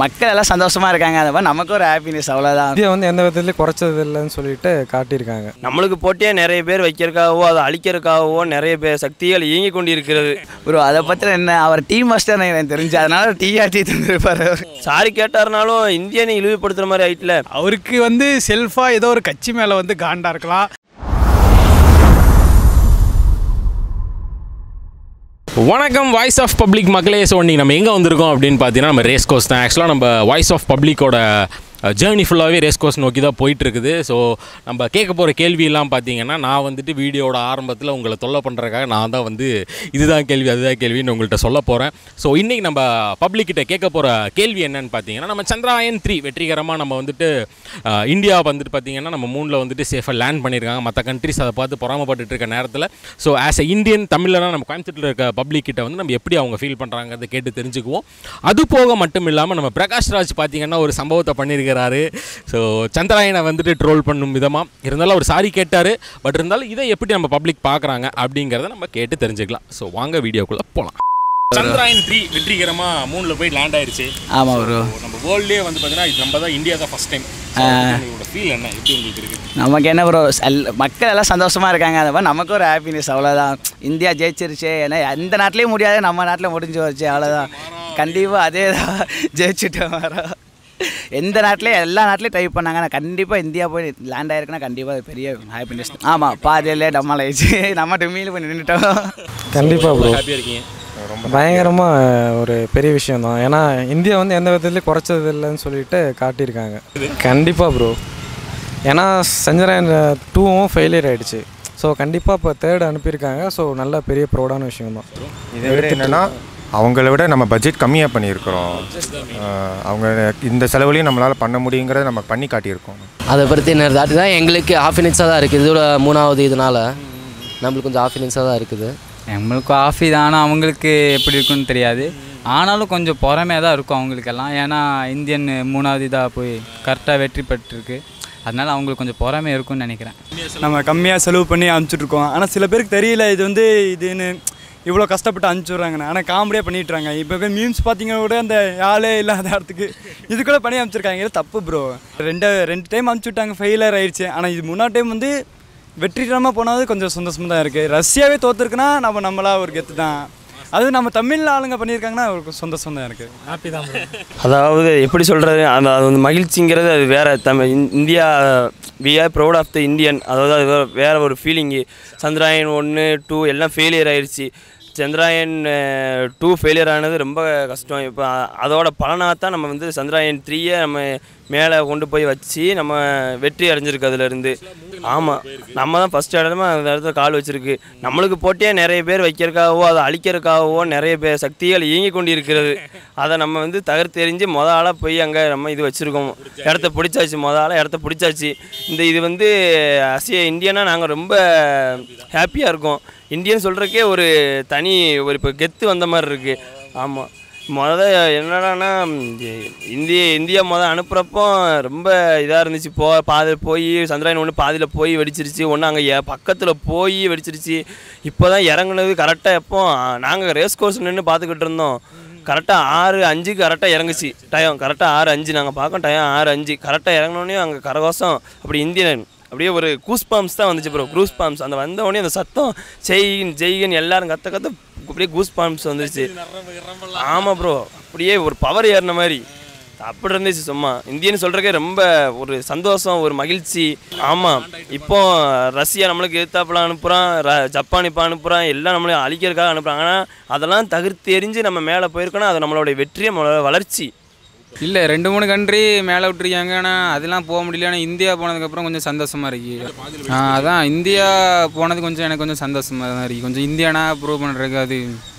மக்கள் எல்லாம் சந்தோஷமா இருக்காங்க அது மாதிரி நமக்கு ஒரு ஹாப்பினஸ் அவ்வளோதான் இந்தியா வந்து எந்த விதத்துலையும் குறைச்சது இல்லைன்னு சொல்லிட்டு காட்டியிருக்காங்க நம்மளுக்கு போட்டியே நிறைய பேர் வைக்கிறதுக்காகவோ அதை அழிக்கிறதுக்காகவோ நிறைய பேர் சக்திகள் இயங்கி கொண்டிருக்கிறது ப்ரோ அதை பற்றி என்ன அவர் டீம் மாஸ்டர் எனக்கு தெரிஞ்சு அதனால டிஆர்டி தந்துருப்பார் அவர் சாரி கேட்டாருனாலும் இந்தியனை இழிவுபடுத்துற மாதிரி ஆயிட்டுல அவருக்கு வந்து செல்ஃபாக ஏதோ ஒரு கட்சி மேலே வந்து காண்டா இருக்கலாம் வணக்கம் வாய்ஸ் ஆஃப் பப்ளிக் மக்களே ஸோ இன்னைக்கு நம்ம எங்கே வந்திருக்கோம் அப்படின்னு பார்த்தீங்கன்னா நம்ம ரேஸ் கோர்ஸ் தான் ஆக்சுவலாக நம்ம வாய்ஸ் ஆஃப் பப்ளிக்கோட ஜேர்னி ஃபுல்லாகவே ரேஸ் கோர்ஸ் நோக்கி தான் போயிட்டு இருக்குது ஸோ நம்ம கேட்க போகிற கேள்வியெல்லாம் பார்த்தீங்கன்னா நான் வந்துட்டு வீடியோட ஆரம்பத்தில் உங்களை தொல்லை பண்ணுறதுக்காக நான் தான் வந்து இதுதான் கேள்வி அதுதான் கேள்வின்னு உங்கள்கிட்ட சொல்ல போகிறேன் ஸோ இன்றைக்கி நம்ம பப்ளிக் கிட்ட கேட்க போகிற கேள்வி என்னன்னு பார்த்தீங்கன்னா நம்ம சந்திராயன் த்ரீ வெற்றிகரமாக நம்ம வந்துட்டு அஹ், இந்தியா வந்துட்டு பார்த்தீங்கன்னா நம்ம மூணில் வந்துட்டு சேஃபாக லேண்ட் பண்ணியிருக்காங்க மற்ற கண்ட்ரிஸ் அதை பார்த்து பொறாமப்பட்டுட்டு இருக்க நேரத்தில் ஸோ ஆஸ் எ இந்தியன் தமிழ்லனா நம்ம கோயம்புத்தூரில் இருக்க பப்ளிக் கிட்ட வந்து நம்ம எப்படி அவங்க ஃபீல் பண்ணுறாங்கிறத கேட்டு தெரிஞ்சுக்குவோம் அது போக மட்டும் இல்லாமல் நம்ம பிரகாஷ் ராஜ் பார்த்தீங்கன்னா ஒரு சம்பவத்தை பண்ணியிருக்கிறாரு ஸோ சந்திராயனை வந்துட்டு ட்ரோல் பண்ணும் விதமாக இருந்தாலும் அவர் சாரி கேட்டார் பட் இருந்தாலும் இதை எப்படி நம்ம பப்ளிக் பார்க்குறாங்க அப்படிங்கிறத நம்ம கேட்டு தெரிஞ்சுக்கலாம் ஸோ வாங்க வீடியோக்குள்ளே போகலாம் சந்திராயன் த்ரீ வெற்றிகரமாக மூணில் போய் லேண்ட் ஆயிடுச்சு ஆமாம் ப்ரோ நம்ம வேர்ல்ட்லேயே வந்து பார்த்தீங்கன்னா இது நம்ம தான் இந்தியா தான் ஃபஸ்ட் டைம் உங்களோட ஃபீல் என்ன எப்படி உங்களுக்கு இருக்குது நமக்கு என்ன ப்ரோ மக்கள் எல்லாம் சந்தோஷமா இருக்காங்க அது மாதிரி நமக்கு ஒரு ஹாப்பினஸ் அவ்வளோதான் இந்தியா ஜெயிச்சிருச்சு ஏன்னா எந்த நாட்டிலையும் முடியாது நம்ம நாட்டில் முடிஞ்சு வச்சு அவ்வளோதான் கண்டிப்பாக அதே தான் ஜெயிச்சுட்டோம் வரோம் எந்த நாட்டிலையும் எல்லா நாட்டிலையும் ட்ரை பண்ணாங்க நான் கண்டிப்பாக இந்தியா போய் லேண்ட் ஆயிருக்குன்னா கண்டிப்பாக அது பெரிய ஹாப்பினஸ் ஆமாம் பாதியிலே டம்மால் ஆயிடுச்சு நம்ம டெம்மியில் போய் நின்றுட்டோம் கண்டிப்பாக ப்ரோ ஹாப்பியாக இருக்கீங்க பயங்கரமாக ஒரு பெரிய விஷயம் தான் ஏன்னா இந்தியா வந்து எந்த விதத்துலையும் குறைச்சது இல்லைன்னு சொல்லிட்டு காட்டியிருக்காங்க கண்டிப்பாக ப்ரோ ஏன்னா சஞ்சராயன் டூவும் ஃபெயிலியர் ஆயிடுச்சு ஸோ கண்டிப்பாக இப்போ தேர்ட் அனுப்பியிருக்காங்க ஸோ நல்ல பெரிய ப்ரௌடான விஷயம் தான் இதை விட என்னென்னா அவங்கள விட நம்ம பட்ஜெட் கம்மியாக பண்ணியிருக்கிறோம் ஆஹ் அவங்க இந்த செலவுலையும் நம்மளால் பண்ண முடியுங்கிறத நம்ம பண்ணி காட்டியிருக்கோம் அதை பற்றி என்ன தாட்டி தான் எங்களுக்கு ஆஃபினன்ஸாக தான் இருக்குது இதோட மூணாவது இதனால நம்மளுக்கு கொஞ்சம் ஆஃபினன்ஸாக தான் இருக்குது நம்மளுக்கு ஆஃபி தான் ஆனால் அவங்களுக்கு எப்படி இருக்குன்னு தெரியாது ஆனாலும் கொஞ்சம் பொறாமையாக தான் இருக்கும் அவங்களுக்கெல்லாம் ஏன்னா இந்தியன் மூணாவது இதாக போய் கரெக்டாக வெற்றி பெற்றிருக்கு அதனால அவங்களுக்கு கொஞ்சம் பொறாமை இருக்கும்னு நினைக்கிறேன் நம்ம கம்மியாக செலவு பண்ணி அனுப்பிச்சுட்ருக்கோம் ஆனால் சில பேருக்கு தெரியல இது வந்து இதுன்னு இவ்வளோ கஷ்டப்பட்டு அனுப்பிச்சுட்றாங்கண்ணே ஆனால் காமெடியாக பண்ணிட்டுறாங்க இப்போ மீம்ஸ் பார்த்தீங்கன்னா கூட அந்த ஆளே இல்லாத இடத்துக்கு இது கூட பண்ணி அனுப்பிச்சிருக்காங்க இது தப்பு ப்ரோ ரெண்டு ரெண்டு டைம் அனுப்பிச்சுட்டாங்க ஃபெயிலியர் ஆயிடுச்சு ஆனால் இது மூணாவது டைம் வந்து வெற்றிகரமாக போனது கொஞ்சம் சந்தோஷமாக தான் இருக்குது ரஷ்யாவே தோத்துருக்குன்னா நம்ம நம்மளா ஒரு கெத்து தான் அது நம்ம தமிழ் ஆளுங்க பண்ணியிருக்காங்கன்னா ஒரு சந்தோஷம் தான் இருக்குது அதாவது எப்படி சொல்கிறது அந்த அது வந்து மகிழ்ச்சிங்கிறது அது வேறு தமிழ் இந்- India we are proud of the Indian அதாவது அது வேற- வேற ஒரு ஃபீலிங்கு சந்திராயன் ஒன்று டூ எல்லாம் ஃபெயிலியர் ஆயிடுச்சு சந்திராயன் டூ ஃபெயிலியர் ஆனது ரொம்ப கஷ்டம் இப்போ அதோட பலனாக தான் நம்ம வந்து சந்திராயன் த்ரீயை நம்ம மேலே கொண்டு போய் வச்சு நம்ம வெற்றி அடைஞ்சிருக்கு அதுலேருந்து ஆமாம் நம்ம தான் ஃபஸ்ட் இடமா அந்த இடத்துல கால் வச்சிருக்கு நம்மளுக்கு போட்டியே நிறைய பேர் வைக்கிறதுக்காகவோ அதை அழிக்கிறதுக்காகவோ நிறைய பேர் சக்திகள் இயங்கி கொண்டிருக்கிறது அதை நம்ம வந்து தகர்த்தெறிஞ்சு மொத ஆளாக போய் அங்கே நம்ம இது வச்சுருக்கோம் இடத்த பிடிச்சாச்சு மொத ஆளாக இடத்த பிடிச்சாச்சு இந்த இது வந்து அசிய இந்தியனாக நாங்கள் ரொம்ப ஹாப்பியாக இருக்கோம் இந்தியன் சொல்கிறக்கே ஒரு தனி ஒரு இப்போ கெத்து வந்த மாதிரி இருக்குது ஆமாம் மொத என்னடான்னா இந்திய இந்தியா மொதல் அனுப்புகிறப்போ ரொம்ப இதாக இருந்துச்சு போ பாதி போய் சந்திராயன் ஒன்று பாதியில் போய் வெடிச்சிருச்சு ஒன்று அங்கே பக்கத்தில் போய் வெடிச்சிருச்சு இப்போ தான் இறங்குனது கரெக்டாக எப்போ நாங்கள் ரேஸ் கோர்ஸ் நின்று பார்த்துக்கிட்டு இருந்தோம் கரெக்டாக ஆறு அஞ்சுக்கு கரெக்டாக இறங்குச்சு டயம் கரெக்டாக ஆறு அஞ்சு நாங்கள் பார்க்கோம் டயம் ஆறு அஞ்சு கரெக்டாக இறங்கினோடனே அங்கே கரகோசம் அப்படி இந்தியன் அப்படியே ஒரு கூஸ் பாம்ஸ் தான் வந்துச்சு ப்ரோ க்ரூஸ் பாம்ஸ் அந்த வந்த உடனே அந்த சத்தம் ஜெய்கின் ஜெய்கின் எல்லாரும் கத்த கத்த அப்படியே கூஸ் பாம்ஸ் வந்துருச்சு ஆமாம் ப்ரோ அப்படியே ஒரு பவர் ஏறின மாதிரி அப்படி இருந்துச்சு சும்மா இந்தியன்னு சொல்கிறக்கே ரொம்ப ஒரு சந்தோஷம் ஒரு மகிழ்ச்சி ஆமாம் இப்போ ரஷ்யா நம்மளுக்கு எதிர்த்தாப்புல அனுப்புகிறான் ர ஜப்பான் இப்போ அனுப்புகிறான் எல்லாம் நம்மளை அழிக்கிறதுக்காக அனுப்புகிறாங்க ஆனால் அதெல்லாம் தவிர்த்து எரிஞ்சு நம்ம மேலே போயிருக்கோன்னா அது நம்மளுடைய வெற்றி நம்மளோட வளர்ச்சி இல்லை ரெண்டு மூணு கண்ட்ரி மேலே விட்டுருக்காங்க ஆனால் அதெல்லாம் போக முடியல ஆனால் இந்தியா போனதுக்கப்புறம் கொஞ்சம் சந்தோஷமாக இருக்கு ஆ, அதான் இந்தியா போனது கொஞ்சம் எனக்கு கொஞ்சம் சந்தோஷமாக தான் இருக்கு கொஞ்சம் இந்தியானா ப்ரூவ் பண்ணுறதுக்கு அது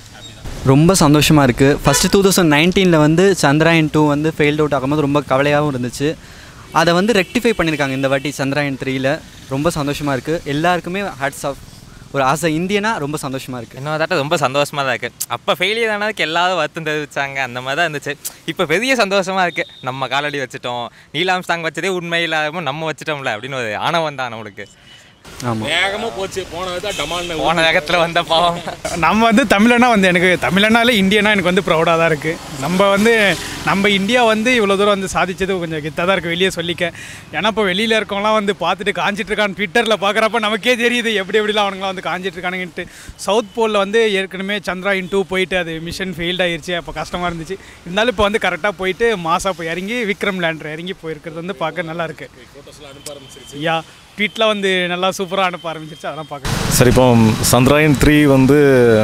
ரொம்ப சந்தோஷமாக இருக்குது ஃபஸ்ட்டு டூ தௌசண்ட் நைன்டீனில் வந்து சந்திராயன் டூ வந்து ஃபெயில்ட் அவுட் ஆகும்போது ரொம்ப கவலையாகவும் இருந்துச்சு அதை வந்து ரெக்டிஃபை பண்ணியிருக்காங்க இந்த வாட்டி சந்திராயன் த்ரீயில் ரொம்ப சந்தோஷமாக இருக்குது எல்லாருக்குமே ஹேட்ஸ் ஆஃப் ஒரு ஆசை இந்தியனா ரொம்ப சந்தோஷமாக இருக்குது இன்னொரு தாட்ட ரொம்ப சந்தோஷமாக தான் இருக்குது அப்போ ஃபெயிலியர் ஆனதுக்கு எல்லாரும் வருத்தம் தெரிவிச்சாங்க அந்த மாதிரி தான் இருந்துச்சு இப்போ பெரிய சந்தோஷமாக இருக்குது நம்ம காலடி வச்சுட்டோம் நீலாம் ஸ்டாங் வச்சதே உண்மை இல்லாமல் நம்ம வச்சுட்டோம்ல அப்படின்னு ஒரு ஆணவம் தான் நம்மளுக்கு ஆமாம் வேகமாக போச்சு போனது தான் டமால்னு போன வேகத்தில் வந்த பாவம் நம்ம வந்து தமிழனா வந்து எனக்கு தமிழனாலே இந்தியனா எனக்கு வந்து ப்ரௌடாக தான் இருக்குது நம்ம வந்து நம்ம இந்தியா வந்து இவ்வளோ தூரம் வந்து சாதிச்சது கொஞ்சம் கித்தாக தான் இருக்குது வெளியே சொல்லிக்க ஏன்னா இப்போ வெளியில் இருக்கவங்களாம் வந்து பார்த்துட்டு காஞ்சிட்டு இருக்கான்னு ட்விட்டரில் பார்க்குறப்ப நமக்கே தெரியுது எப்படி எப்படிலாம் அவனுங்களாம் வந்து காஞ்சிட்டு இருக்கானுங்கன்ட்டு சவுத் போலில் வந்து ஏற்கனவே சந்திராயன் டூ போயிட்டு அது மிஷன் ஃபெயில்ட் ஆயிருச்சு அப்போ கஷ்டமாக இருந்துச்சு இருந்தாலும் இப்போ வந்து கரெக்டாக போயிட்டு மாசா போய் இறங்கி விக்ரம் லேண்டர் இறங்கி போயிருக்கிறது வந்து பார்க்க நல்லா இருக்கு யா ட்வீட்லாம் வந்து நல்லா சூப்பராக அனுப்ப ஆரம்பிச்சிருச்சு அதெல்லாம் பார்க்க சரி இப்போ சந்திராயன் த்ரீ வந்து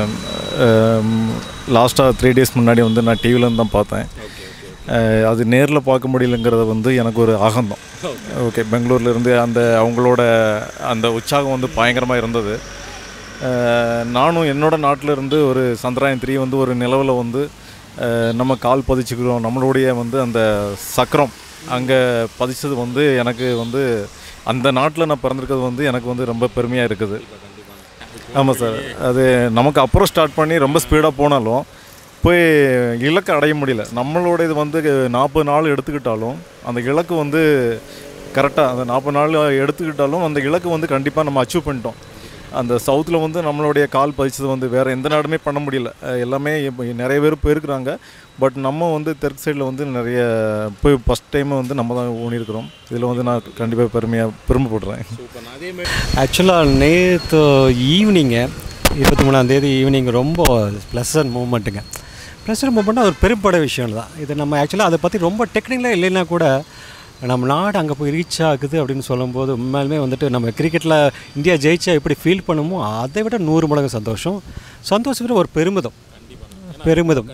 லாஸ்ட்டாக த்ரீ டேஸ் முன்னாடி வந்து நான் டிவிலேருந்து தான் பார்த்தேன் அஹ், அது நேரில் பார்க்க முடியலங்கிறது வந்து எனக்கு ஒரு ஆகந்தம் ஓகே பெங்களூர்ல இருந்து அந்த அவங்களோட அந்த உற்சாகம் வந்து பயங்கரமாக இருந்தது அஹ், நானும் என்னோட நாட்டில் இருந்து ஒரு சந்திராயன் த்ரீ வந்து ஒரு நிலவில் வந்து அஹ், நம்ம கால் பதிச்சுக்கிறோம் நம்மளுடைய வந்து அந்த சக்கரம் அங்கே பதிச்சது வந்து எனக்கு வந்து அந்த நாட்டில் நான் பிறந்திருக்கிறது வந்து எனக்கு வந்து ரொம்ப பெருமையாக இருக்குது ஆமாம் சார் அது நமக்கு அப்புறம் ஸ்டார்ட் பண்ணி ரொம்ப ஸ்பீடாக போனாலும் போய் இலக்கை அடைய முடியல நம்மளோட இது வந்து நாற்பது நாள் எடுத்துக்கிட்டாலும் அந்த இலக்கு வந்து கரெக்டாக அந்த நாற்பது நாள் எடுத்துக்கிட்டாலும் அந்த இலக்கு வந்து கண்டிப்பாக நம்ம அச்சீவ் பண்ணிட்டோம் அந்த சவுத்தில் வந்து நம்மளுடைய கால் பதிச்சது வந்து வேறு எந்த நாடுமே பண்ண முடியல அஹ் எல்லாமே இப்போ நிறைய பேர் போயிருக்கிறாங்க பட் நம்ம வந்து தெற்கு சைடில் வந்து நிறைய போய் ஃபஸ்ட் டைம் வந்து நம்ம தான் ஊனியிருக்கிறோம் இதில் வந்து நான் கண்டிப்பாக பெருமையாக பெருமைப்படுறேன் ஆக்சுவலாக நேற்று ஈவினிங்கு இருபத்தி மூணாந்தேதி ஈவினிங் ரொம்ப ப்ளசன்ட் மூமெண்ட்டுங்க ப்ளசன்ட் மூமெண்ட்னா ஒரு பெரும்பட விஷயம் தான் இது நம்ம ஆக்சுவலாக அதை பற்றி ரொம்ப டெக்னிக்கலாக இல்லைன்னா கூட நம்ம நாடு அங்கே போய் ரீச் ஆகுது அப்படின்னு சொல்லும்போது உண்மையாலுமே வந்துட்டு நம்ம கிரிக்கெட்டில் இந்தியா ஜெயிச்சா எப்படி ஃபீல் பண்ணுமோ அதை விட நூறு மடங்கு சந்தோஷம் சந்தோஷம் விட ஒரு பெருமிதம் பெருமிதம்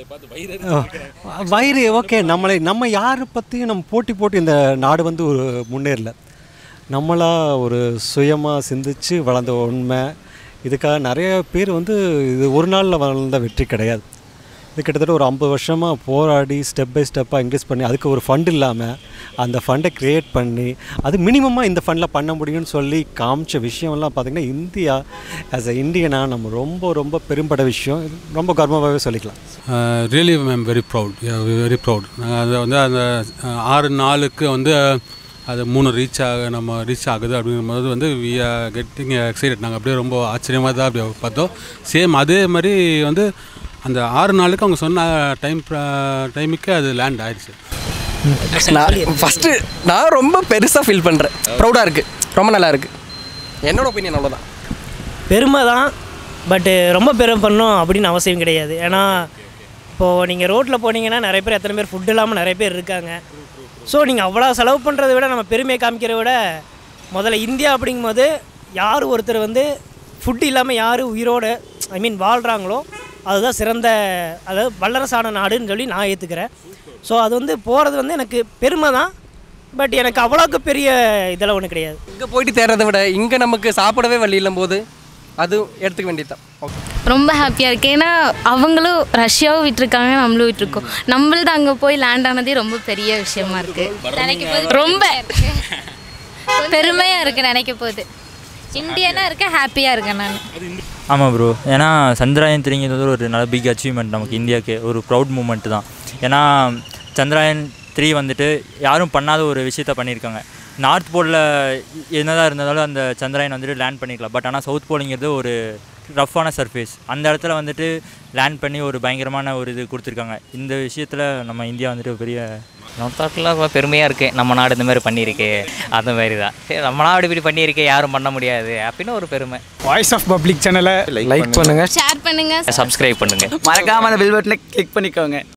அஹ் வயிறு ஓகே நம்மளை நம்ம யாரை பற்றியும் நம்ம போட்டி போட்டு இந்த நாடு வந்து ஒரு முன்னேறல நம்மளா ஒரு சுயமாக சிந்திச்சு வளர்ந்த உண்மை இதுக்காக நிறைய பேர் வந்து இது ஒரு நாளில் வளர்ந்த வெற்றி கிடையாது இது கிட்டத்தட்ட ஒரு ஐம்பது வருஷமாக போராடி ஸ்டெப் பை ஸ்டெப்பாக இன்க்ரீஸ் பண்ணி அதுக்கு ஒரு ஃபண்ட் இல்லாமல் அந்த ஃபண்டை க்ரியேட் பண்ணி அது மினிமமாக இந்த ஃபண்டில் பண்ண முடியும்னு சொல்லி காமிச்ச விஷயம்லாம் பார்த்திங்கன்னா இந்தியா ஆஸ் அ இந்தியனாக நம்ம ரொம்ப ரொம்ப பெரும்பட விஷயம் இது ரொம்ப கர்வமாகவே சொல்லிக்கலாம் really I'm very proud very proud அதை வந்து அந்த அஹ், ஆறு நாளுக்கு வந்து அது மூணு ரீச் ஆக நம்ம ரீச் ஆகுது அப்படிங்கும்போது வந்து வி ஆர் கெட்டிங் எக்ஸைட்டட் நாங்கள் அப்படியே ரொம்ப ஆச்சரியமாக தான் அப்படியே பார்த்தோம் சேம் அதே மாதிரி வந்து அந்த ஆறு நாளுக்கு அவங்க சொன்ன டைம் டைமுக்கு அது லேண்ட் ஆயிடுச்சு நான் ஃபஸ்ட்டு நான் ரொம்ப பெருசாக ஃபீல் பண்ணுறேன் ப்ரௌடாக இருக்குது ரொம்ப நல்லா இருக்குது என்னோட ஒப்பீனியன் அவ்வளோதான் பெருமை தான் பட்டு ரொம்ப பெருமை பண்ணணும் அப்படின்னு அவசியம் கிடையாது ஏன்னா இப்போது நீங்கள் ரோட்டில் போனீங்கன்னா நிறைய பேர் எத்தனை பேர் ஃபுட் இல்லாமல் நிறைய பேர் இருக்காங்க ஸோ நீங்கள் அவ்வளோ செலவு பண்ணுறதை விட நம்ம பெருமையை காமிக்கிறத விட முதல்ல இந்தியா அப்படிங்கும்போது யார் ஒருத்தர் வந்து ஃபுட் இல்லாமல் யார் உயிரோட ஐ மீன் வாழ்கிறாங்களோ அதுதான் சிறந்த அதாவது வல்லரசான நாடுன்னு சொல்லி நான் ஏற்றுக்கிறேன் ஸோ அது வந்து போகிறது வந்து எனக்கு பெருமை தான் பட் எனக்கு அவ்வளோக்கு பெரிய இதெல்லாம் ஒன்றும் கிடையாது இங்கே போயிட்டு தேடுறதை விட இங்கே நமக்கு சாப்பிடவே வழி இல்லும் போது அது எடுத்துக்க வேண்டியதுதான் ஓகே ரொம்ப ஹாப்பியாக இருக்கு ஏன்னா அவங்களும் ரஷ்யாவும் விட்டுருக்காங்க நம்மளும் விட்டுருக்கோம் நம்மளது அங்கே போய் லேண்ட் ஆனதே ரொம்ப பெரிய விஷயமா இருக்கு நினைக்கும் போது ரொம்ப பெருமையாக இருக்குது நினைக்க போகுது இந்தியனாக இருக்க ஹாப்பியாக இருக்கேன் நான் ஆமாம் ப்ரோ ஏன்னா சந்திராயன் த்ரீங்கிறது ஒரு நல்ல பிக் அச்சீவ்மெண்ட் நமக்கு இந்தியாவுக்கு ஒரு ப்ரௌட் மூமெண்ட் தான் ஏன்னா சந்திராயன் த்ரீ வந்துட்டு யாரும் பண்ணாத ஒரு விஷயத்த பண்ணியிருக்காங்க நார்த் போலில் என்னதான் இருந்தாலும் அந்த சந்திராயன் வந்துட்டு லேண்ட் பண்ணிக்கலாம் பட் ஆனால் சவுத் போலிங்கிறது ஒரு ரஃப்பான சர்ஃபேஸ் அந்த இடத்துல வந்துட்டு லேண்ட் பண்ணி ஒரு பயங்கரமான ஒரு இது கொடுத்துருக்காங்க இந்த விஷயத்தில் நம்ம இந்தியா வந்துட்டு ஒரு பெரிய நம்ம தாட்டில் பெருமையாக இருக்குது நம்ம நாடு இந்த மாதிரி பண்ணியிருக்கு அந்த மாதிரி தான் சரி நம்ம நாடு இப்படி பண்ணியிருக்கு யாரும் பண்ண முடியாது அப்படின்னு ஒரு பெருமை வாய்ஸ் ஆஃப் பப்ளிக் சேனலை லைக் பண்ணுங்க ஷேர் பண்ணுங்க சப்ஸ்கிரைப் பண்ணுங்கள் மறக்காம அந்த பில் பட்டனை கிளிக் பண்ணிக்கோங்க